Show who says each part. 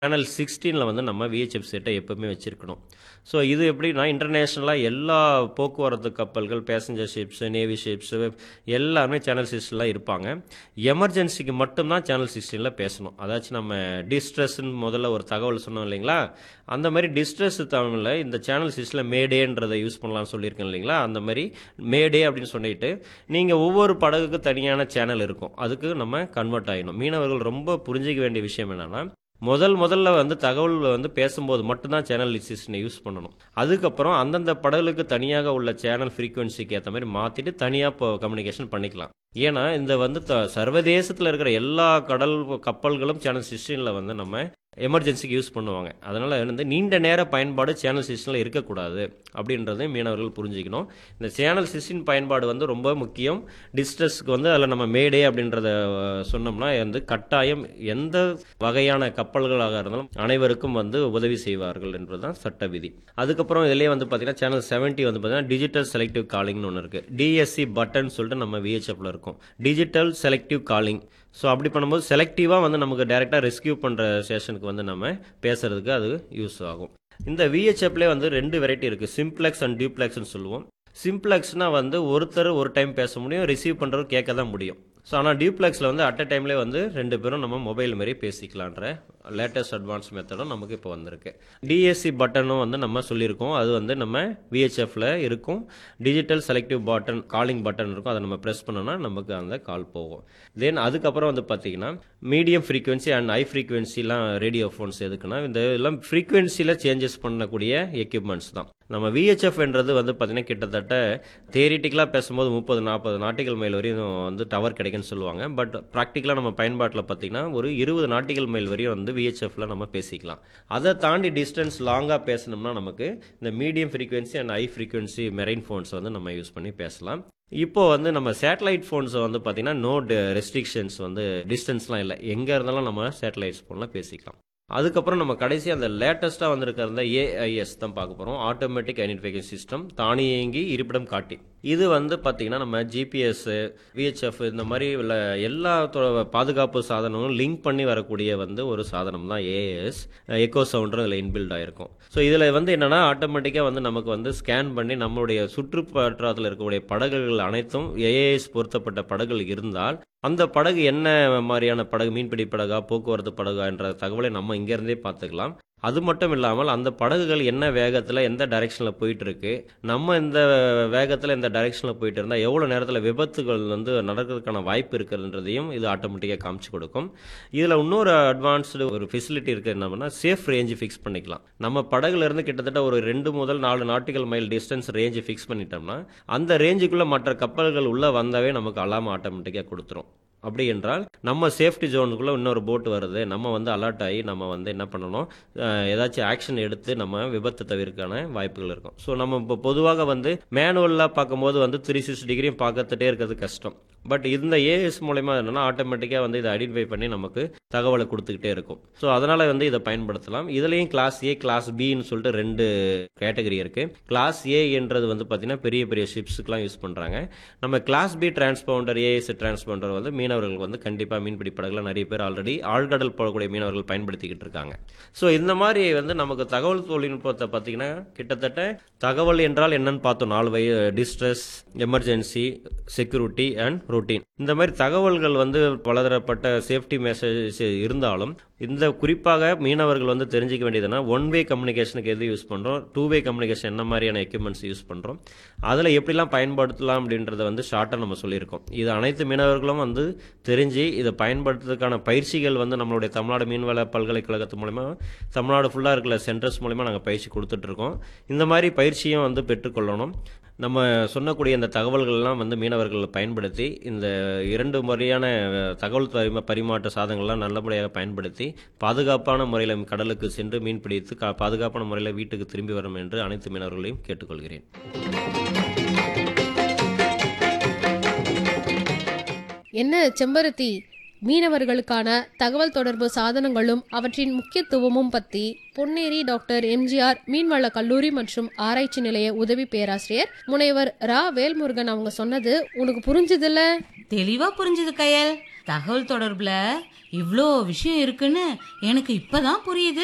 Speaker 1: channel சிக்ஸ்டீனில் வந்து நம்ம VHF செட்டை எப்போவுமே வச்சுருக்கணும் ஸோ இது எப்படின்னா இன்டர்நேஷ்னலாக எல்லா போக்குவரத்து கப்பல்கள் பேசஞ்சர் ஷிப்ஸு நேவி ஷிப்ஸு எல்லாருமே சேனல் சிக்ஸ்டீனில் இருப்பாங்க எமர்ஜென்சிக்கு மட்டும்தான் சேனல் சிக்ஸ்டீனில் பேசணும் அதாச்சும் நம்ம டிஸ்ட்ரெஸ்ன்னு முதல்ல ஒரு தகவல் சொன்னோம் இல்லைங்களா அந்த மாதிரி டிஸ்ட்ரெஸ் தமிழில் இந்த சேனல் சிக்ஸ்டில் மேடேன்றதை யூஸ் பண்ணலாம்னு சொல்லியிருக்கேன் இல்லைங்களா அந்த மாதிரி மேடே அப்படின்னு சொல்லிட்டு நீங்கள் ஒவ்வொரு படகுக்கு தனியான சேனல் இருக்கும் அதுக்கு நம்ம கன்வெர்ட் ஆகிடணும் மீனவர்கள் ரொம்ப புரிஞ்சிக்க வேண்டிய விஷயம் என்னென்னா முதல் முதல்ல வந்து தகவல் வந்து பேசும்போது மட்டும்தான் சேனல் சிஸ்டனை யூஸ் பண்ணணும் அதுக்கப்புறம் அந்தந்த படகுக்கு தனியாக உள்ள சேனல் ஃப்ரீக்குவென்சிக்கு ஏற்ற மாதிரி மாற்றிட்டு தனியாக இப்போ கம்யூனிகேஷன் பண்ணிக்கலாம் ஏன்னா இந்த வந்து த சர்வதேசத்தில் இருக்கிற எல்லா கடல் கப்பல்களும் சேனல் சிஸ்டனில் வந்து நம்ம எமர்ஜென்சிக்கு யூஸ் பண்ணுவாங்க அதனால் வந்து நீண்ட நேர பயன்பாடு சேனல் சிஸ்டனில் இருக்கக்கூடாது அப்படின்றதை மீனவர்கள் புரிஞ்சுக்கணும் இந்த சேனல் சிஸ்டின் பயன்பாடு வந்து ரொம்ப முக்கியம் டிஸ்ட்ரெஸ்க்கு வந்து அதில் நம்ம மேடே அப்படின்றத அஹ், சொன்னோம்னா வந்து கட்டாயம் எந்த வகையான கப்பல்களாக இருந்தாலும் அனைவருக்கும் வந்து உதவி செய்வார்கள் என்பதுதான் சட்ட விதி அதுக்கப்புறம் இதுலேயே வந்து பார்த்தீங்கன்னா சேனல் செவன்ட்டி வந்து பார்த்தீங்கன்னா டிஜிட்டல் செலக்டிவ் காலிங்னு ஒன்று இருக்குது டிஎஸ்சி பட்டன் சொல்லிட்டு நம்ம விஹெச்எஃப்ல இருக்கும் டிஜிட்டல் செலக்டிவ் காலிங் ஸோ அப்படி பண்ணும்போது செலக்டிவாக வந்து நமக்கு டைரெக்டாக ரெஸ்கியூ பண்ணுற ஸ்டேஷனுக்கு வந்து நம்ம பேசுறதுக்கு அது யூஸ் ஆகும் இந்த விஹெச்எஃப்லேயே வந்து ரெண்டு வெரைட்டி இருக்குது சிம்ப்ளெக்ஸ் அண்ட் டியூப்ளெக்ஸ்னு சொல்லுவோம் சிம்ப்ளெக்ஸ்னால் வந்து ஒருத்தர் ஒரு டைம் பேச முடியும் ரிசீவ் பண்ணுறவர் கேட்க தான் முடியும் ஸோ ஆனால் டியூப்ளெக்ஸில் வந்து அட் அ டைம்லேயே வந்து ரெண்டு பேரும் நம்ம மொபைல் மாதிரி பேசிக்கலான்ற லேட்டஸ்ட் அட்வான்ஸ் மெத்தடும் நமக்கு இப்போ வந்திருக்கு டிஎஸ்சி பட்டனும் வந்து நம்ம சொல்லியிருக்கோம் அது வந்து நம்ம விஹெச்எஃப்ல இருக்கும் digital selective button calling button இருக்கும் அதை நம்ம ப்ரெஸ் பண்ணோம்னா நமக்கு அந்த கால் போகும் தென் அதுக்கப்புறம் வந்து பார்த்தீங்கன்னா மீடியம் ஃப்ரீக்வன்சி அண்ட் ஹை ஃப்ரீக்வன்சிலாம் ரேடியோ ஃபோன்ஸ் எதுக்குன்னா இந்த எல்லாம் ஃப்ரீக்வன்சியில் சேஞ்சஸ் பண்ணக்கூடிய எக்யூப்மெண்ட்ஸ் தான் நம்ம விஹெச்எஃப்ன்றது வந்து பார்த்தீங்கன்னா கிட்டத்தட்ட தேரிட்டிக்கலாக பேசும்போது முப்பது நாற்பது நாட்டிகள் மைல் வரையும் வந்து டவர் கிடைக்குன்னு சொல்லுவாங்க பட் ப்ராக்டிக்கலாக நம்ம பயன்பாட்டில் பார்த்தீங்கன்னா ஒரு இருபது நாட்டிகள் மைல் வரையும் வந்து விஹெச்எஃப்ல நம்ம பேசிக்கலாம் அதை தாண்டி டிஸ்டன்ஸ் லாங்காக பேசணும்னா நமக்கு இந்த medium frequency and high frequency marine phones வந்து நம்ம யூஸ் பண்ணி பேசலாம் இப்போ வந்து நம்ம சேட்டலைட் ஃபோன்ஸை வந்து பார்த்தீங்கன்னா நோ ரெஸ்ட்ரிக்ஷன்ஸ் வந்து டிஸ்டன்ஸ்லாம் இல்லை எங்கே இருந்தாலும் நம்ம சேட்டலைட்ஸ் ஃபோனில் பேசிக்கலாம் அதுக்கப்புறம் நம்ம கடைசி அந்த லேட்டஸ்ட்டாக வந்திருக்கிற அந்த ஏஐஎஸ் தான் பார்க்க போகிறோம் ஆட்டோமேட்டிக் ஐடென்டிஃபிகேஷன் சிஸ்டம் தானியங்கி இருப்பிடம் காட்டி இது வந்து பார்த்திங்கன்னா நம்ம ஜிபிஎஸ் விஹெச்எஃப் இந்த மாதிரி உள்ள எல்லா தொ- பாதுகாப்பு சாதனமும் லிங்க் பண்ணி வரக்கூடிய வந்து ஒரு சாதனம் தான் ஏஎஸ் எக்கோ சவுண்டரும் இதில் இன்பில்ட் ஆயிருக்கும் ஸோ இதில் வந்து என்னென்னா ஆட்டோமேட்டிக்காக வந்து நமக்கு வந்து ஸ்கேன் பண்ணி நம்மளுடைய சுற்றுப்பற்றாத்தில் இருக்கக்கூடிய படகுகள் அனைத்தும் ஏஏஎஸ் பொருத்தப்பட்ட படகுகள் இருந்தால் அந்த படகு என்ன மாதிரியான படகு மீன்பிடி படகா போக்குவரத்து படகா என்ற தகவலை நம்ம இங்கேருந்தே பார்த்துக்கலாம் அது மட்டும் இல்லாமல் அந்த படகுகள் என்ன வேகத்தில் எந்த டைரெக்ஷனில் போயிட்டு இருக்கு நம்ம இந்த வேகத்தில் இந்த டைரெக்ஷனில் போயிட்டு இருந்தால் எவ்வளோ நேரத்தில் விபத்துகள் வந்து நடக்கிறதுக்கான வாய்ப்பு இருக்குன்றதையும் இது ஆட்டோமேட்டிக்காக காமிச்சு கொடுக்கும் இதில் இன்னொரு அட்வான்ஸ்டு ஒரு ஃபெசிலிட்டி இருக்குது என்ன பண்ணால் சேஃப் ரேஞ்சு ஃபிக்ஸ் பண்ணிக்கலாம் நம்ம படகுல இருந்து கிட்டத்தட்ட ஒரு ரெண்டு முதல் நாலு nautical mile distance range fix பண்ணிட்டோம்னா அந்த ரேஞ்சுக்குள்ளே மற்ற கப்பல்கள் உள்ளே வந்தாவே நமக்கு அலாம் ஆட்டோமேட்டிக்காக கொடுத்துரும் அப்படி என்றால் நம்ம சேஃப்டி ஜோனுக்குள்ளே இன்னொரு போட் வருது நம்ம வந்து அலர்ட் ஆகி நம்ம வந்து என்ன பண்ணணும் அஹ், ஏதாச்சும் ஆக்ஷன் எடுத்து நம்ம விபத்து தவிர்க்கான வாய்ப்புகள் இருக்கும் ஸோ நம்ம இப்போ பொதுவாக வந்து மேனுவலாக பார்க்கும்போது வந்து த்ரீ சிக்ஸ் டிகிரியும் பார்க்கறதுட்டே இருக்கிறது கஷ்டம் பட் இந்த ஏஎஸ் மூலயமா என்னன்னா ஆட்டோமேட்டிக்காக வந்து இதை ஐடென்டிஃபை பண்ணி நமக்கு தகவலை கொடுத்துக்கிட்டே இருக்கும் ஸோ அதனால் வந்து இதை பயன்படுத்தலாம் இதுலேயும் கிளாஸ் ஏ கிளாஸ் பின்னு சொல்லிட்டு ரெண்டு கேட்டகரி இருக்குது கிளாஸ் ஏ என்றது வந்து பார்த்திங்கன்னா பெரிய பெரிய ஷிப்ஸுக்கெலாம் யூஸ் பண்ணுறாங்க நம்ம class B transponder AS transponder வந்து மீனவர்களுக்கு வந்து கண்டிப்பாக மீன்பிடி படகுல நிறைய பேர் ஆல்ரெடி ஆழ்கடல் போகக்கூடிய மீனவர்கள் பயன்படுத்திக்கிட்டு இருக்காங்க ஸோ இந்த மாதிரி வந்து நமக்கு தகவல் தொழில்நுட்பத்தை பார்த்தீங்கன்னா கிட்டத்தட்ட தகவல் என்றால் என்னன்னு பார்த்தோம் நாலு வய distress emergency security and routine இந்த மாதிரி தகவல்கள் வந்து பலதரப்பட்ட சேஃப்டி மெசேஜ் இருந்தாலும் இந்த குறிப்பாக மீனவர்கள் வந்து தெரிஞ்சுக்க வேண்டியதுன்னா ஒன் வே கம்யூனிகேஷனுக்கு எது யூஸ் பண்ணுறோம் டூ வே கம்யூனிகேஷன் என்ன மாதிரியான எக்யூப்மெண்ட்ஸ் யூஸ் பண்ணுறோம் அதில் எப்படிலாம் பயன்படுத்தலாம் அப்படின்றத வந்து ஷார்ட்டாக நம்ம சொல்லியிருக்கோம் இது அனைத்து மீனவர்களும் வந்து தெரிஞ்சு இதை பயன்படுத்துறதுக்கான பயிற்சிகள் வந்து நம்மளுடைய தமிழ்நாடு மீன்வள பல்கலைக்கழகத்து மூலமா தமிழ்நாடு ஃபுல்லாக இருக்கிற சென்டர்ஸ் மூலமா நாங்கள் பயிற்சி கொடுத்துட்ருக்கோம் இந்த மாதிரி பயிற்சியும் வந்து பெற்றுக்கொள்ளணும் நம்ம சொன்னக்கூடிய இந்த தகவல்கள்லாம் வந்து மீனவர்கள் பயன்படுத்தி இந்த இரண்டு முறையான அஹ், தகவல் பரிமா பரிமாற்ற சாதனங்கள்லாம் நல்லபடியாக பயன்படுத்தி பாதுகாப்பான முறையில் கடலுக்கு சென்று மீன் பிடித்து கா- பாதுகாப்பான முறையில் வீட்டுக்கு திரும்பி வரும் என்று அனைத்து மீனவர்களையும் கேட்டுக்கொள்கிறேன்
Speaker 2: என்ன செம்பருத்தி மீனவர்களுக்கான தகவல் தொடர்பு சாதனங்களும் அவற்றின் முக்கியத்துவமும் பத்தி பொன்னேரி டாக்டர் எம்ஜிஆர் மீன்வள கல்லூரி மற்றும் ஆராய்ச்சி நிலைய உதவி பேராசிரியர் முனைவர் ரா வேல்முருகன் அவங்க சொன்னது உனக்கு புரிஞ்சுதுல்ல
Speaker 3: தெளிவா புரிஞ்சுது கயல் தகவல் தொடர்புல இவ்ளோ விஷயம் இருக்குன்னு எனக்கு இப்பதான் புரியுது